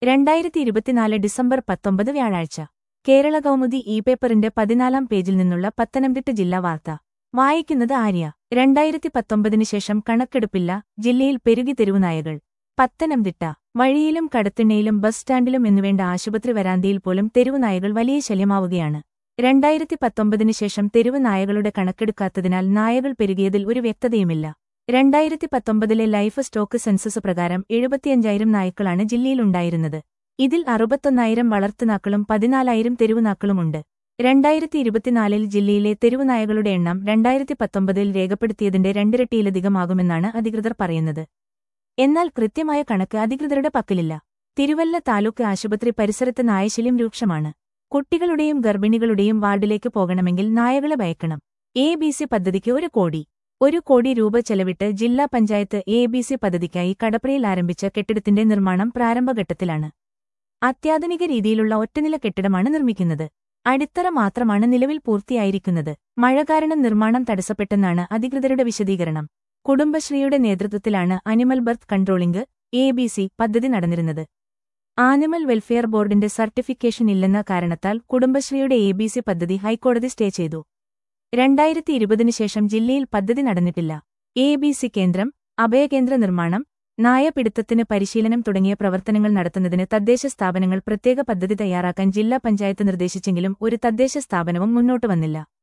രണ്ടായിരത്തി ഇരുപത്തിനാല് ഡിസംബർ പത്തൊമ്പത് വ്യാഴാഴ്ച കേരള കൗമുദി ഇ പേപ്പറിന്റെ പതിനാലാം പേജിൽ നിന്നുള്ള പത്തനംതിട്ട ജില്ലാ വാർത്ത വായിക്കുന്നത് ആര്യ രണ്ടായിരത്തി പത്തൊമ്പതിന് ശേഷം കണക്കെടുപ്പില്ല ജില്ലയിൽ പെരുകി തെരുവുനായകൾ പത്തനംതിട്ട വഴിയിലും കടത്തിണ്ണയിലും ബസ് സ്റ്റാൻഡിലും എന്നുവേണ്ട ആശുപത്രി വരാന്തയിൽ പോലും തെരുവുനായകൾ വലിയ ശല്യമാവുകയാണ് രണ്ടായിരത്തി പത്തൊമ്പതിന് ശേഷം തെരുവ് നായകളുടെ കണക്കെടുക്കാത്തതിനാൽ നായകൾ പെരുകിയതിൽ ഒരു വ്യക്തതയുമില്ല രണ്ടായിരത്തി പത്തൊമ്പതിലെ ലൈഫ് സ്റ്റോക്ക് സെൻസസ് പ്രകാരം എഴുപത്തിയഞ്ചായിരം നായ്ക്കളാണ് ജില്ലയിലുണ്ടായിരുന്നത് ഇതിൽ അറുപത്തൊന്നായിരം വളർത്തുനാക്കളും പതിനാലായിരം തെരുവുനാക്കളുമുണ്ട് രണ്ടായിരത്തി ഇരുപത്തിനാലിൽ ജില്ലയിലെ തെരുവുനായകളുടെ എണ്ണം രണ്ടായിരത്തി പത്തൊമ്പതിൽ രേഖപ്പെടുത്തിയതിന്റെ രണ്ടിരട്ടിയിലധികമാകുമെന്നാണ് അധികൃതർ പറയുന്നത് എന്നാൽ കൃത്യമായ കണക്ക് അധികൃതരുടെ പക്കലില്ല തിരുവല്ല താലൂക്ക് ആശുപത്രി പരിസരത്ത് നായശല്യം രൂക്ഷമാണ് കുട്ടികളുടെയും ഗർഭിണികളുടെയും വാർഡിലേക്ക് പോകണമെങ്കിൽ നായകളെ ഭയക്കണം എ ബി സി പദ്ധതിക്ക് ഒരു കോടി ഒരു കോടി രൂപ ചെലവിട്ട് ജില്ലാ പഞ്ചായത്ത് എ ബി സി പദ്ധതിക്കായി കടപ്രയിൽ ആരംഭിച്ച കെട്ടിടത്തിന്റെ നിർമ്മാണം പ്രാരംഭഘട്ടത്തിലാണ് അത്യാധുനിക രീതിയിലുള്ള ഒറ്റനില കെട്ടിടമാണ് നിർമ്മിക്കുന്നത് അടിത്തറ മാത്രമാണ് നിലവിൽ പൂർത്തിയായിരിക്കുന്നത് മഴ കാരണം നിർമ്മാണം തടസ്സപ്പെട്ടെന്നാണ് അധികൃതരുടെ വിശദീകരണം കുടുംബശ്രീയുടെ നേതൃത്വത്തിലാണ് animal birth controlling A B C പദ്ധതി നടന്നിരുന്നത് ആനിമൽ വെൽഫെയർ ബോർഡിന്റെ സർട്ടിഫിക്കേഷൻ ഇല്ലെന്ന കാരണത്താൽ കുടുംബശ്രീയുടെ എ ബി സി പദ്ധതി ഹൈക്കോടതി സ്റ്റേ ചെയ്തു രണ്ടായിരത്തി ഇരുപതിനു ശേഷം ജില്ലയിൽ പദ്ധതി നടന്നിട്ടില്ല എ ബി സി കേന്ദ്രം അഭയകേന്ദ്ര നിർമ്മാണം നായപിടുത്തത്തിന് പരിശീലനം തുടങ്ങിയ പ്രവർത്തനങ്ങൾ നടത്തുന്നതിന് തദ്ദേശ സ്ഥാപനങ്ങൾ പ്രത്യേക പദ്ധതി തയ്യാറാക്കാൻ ജില്ലാ പഞ്ചായത്ത് നിർദ്ദേശിച്ചെങ്കിലും ഒരു തദ്ദേശ സ്ഥാപനവും മുന്നോട്ട് വന്നില്ല